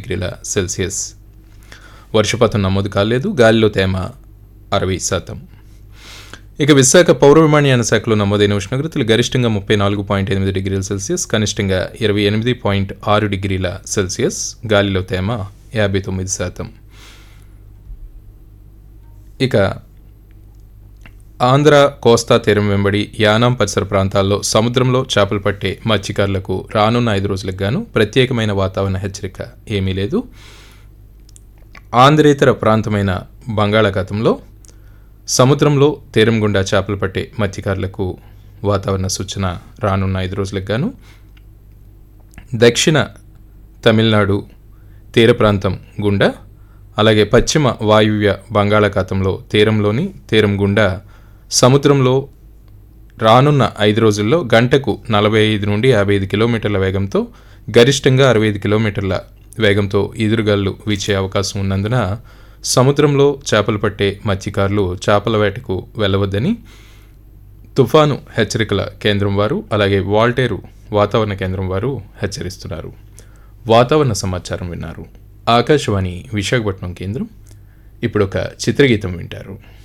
డిగ్రీల సెల్సియస్ వర్షపాతం నమోదు కాలేదు గాలిలో తేమ అరవై శాతం ఇక విశాఖ పౌర విమానయాన శాఖలో నమోదైన ఉష్ణోగ్రతలు గరిష్టంగా ముప్పై నాలుగు పాయింట్ ఎనిమిది డిగ్రీల సెల్సియస్ కనిష్టంగా ఇరవై ఎనిమిది పాయింట్ ఆరు డిగ్రీల సెల్సియస్ గాలిలో తేమ యాభై తొమ్మిది శాతం ఇక ఆంధ్ర కోస్తా తీరం వెంబడి యానాం పరిసర ప్రాంతాల్లో సముద్రంలో చేపలు పట్టే మత్స్యకారులకు రానున్న ఐదు రోజులకు గాను ప్రత్యేకమైన వాతావరణ హెచ్చరిక ఏమీ లేదు ఆంధ్రేతర ప్రాంతమైన బంగాళాఖాతంలో సముద్రంలో తీరం గుండా చేపలు పట్టే మత్స్యకారులకు వాతావరణ సూచన రానున్న ఐదు రోజులకు గాను దక్షిణ తమిళనాడు తీర ప్రాంతం గుండా అలాగే పశ్చిమ వాయువ్య బంగాళాఖాతంలో తీరంలోని తీరం గుండా సముద్రంలో రానున్న ఐదు రోజుల్లో గంటకు నలభై ఐదు నుండి యాభై ఐదు కిలోమీటర్ల వేగంతో గరిష్టంగా అరవై ఐదు కిలోమీటర్ల వేగంతో ఎదురుగాలు వీచే అవకాశం ఉన్నందున సముద్రంలో చేపలు పట్టే మత్స్యకారులు చేపల వేటకు వెళ్ళవద్దని తుఫాను హెచ్చరికల కేంద్రం వారు అలాగే వాల్టేరు వాతావరణ కేంద్రం వారు హెచ్చరిస్తున్నారు వాతావరణ సమాచారం విన్నారు ఆకాశవాణి విశాఖపట్నం కేంద్రం ఇప్పుడు ఒక చిత్రగీతం వింటారు